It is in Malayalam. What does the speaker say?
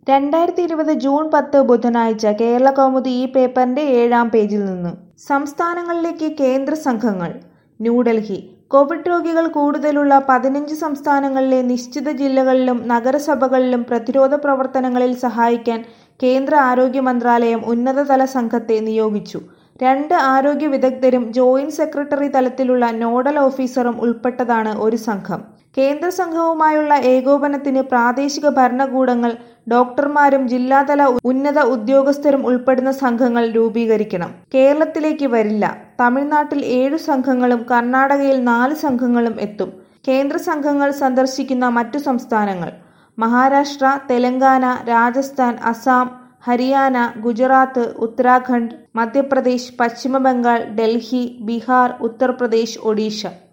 രണ്ടായിരത്തി ഇരുപത് ജൂൺ പത്ത് ബുധനാഴ്ച കേരളകൗമുദി ഈ പേപ്പറിന്റെ ഏഴാം പേജിൽ നിന്ന് സംസ്ഥാനങ്ങളിലേക്ക് കേന്ദ്ര സംഘങ്ങൾ ന്യൂഡൽഹി കോവിഡ് രോഗികൾ കൂടുതലുള്ള പതിനഞ്ച് സംസ്ഥാനങ്ങളിലെ നിശ്ചിത ജില്ലകളിലും നഗരസഭകളിലും പ്രതിരോധ പ്രവർത്തനങ്ങളിൽ സഹായിക്കാൻ കേന്ദ്ര ആരോഗ്യ മന്ത്രാലയം ഉന്നതതല സംഘത്തെ നിയോഗിച്ചു രണ്ട് ആരോഗ്യ വിദഗ്ധരും ജോയിന്റ് സെക്രട്ടറി തലത്തിലുള്ള നോഡൽ ഓഫീസറും ഉൾപ്പെട്ടതാണ് ഒരു സംഘം കേന്ദ്ര സംഘവുമായുള്ള ഏകോപനത്തിന് പ്രാദേശിക ഭരണകൂടങ്ങൾ ഡോക്ടർമാരും ജില്ലാതല ഉന്നത ഉദ്യോഗസ്ഥരും ഉൾപ്പെടുന്ന സംഘങ്ങൾ രൂപീകരിക്കണം കേരളത്തിലേക്ക് വരില്ല തമിഴ്നാട്ടിൽ ഏഴു സംഘങ്ങളും കർണാടകയിൽ നാല് സംഘങ്ങളും എത്തും കേന്ദ്ര സംഘങ്ങൾ സന്ദർശിക്കുന്ന മറ്റു സംസ്ഥാനങ്ങൾ മഹാരാഷ്ട്ര തെലങ്കാന രാജസ്ഥാൻ അസം ഹരിയാന ഗുജറാത്ത് ഉത്തരാഖണ്ഡ് മധ്യപ്രദേശ് പശ്ചിമ ബംഗാൾ ഡൽഹി ബീഹാർ ഉത്തർപ്രദേശ് ഒഡീഷ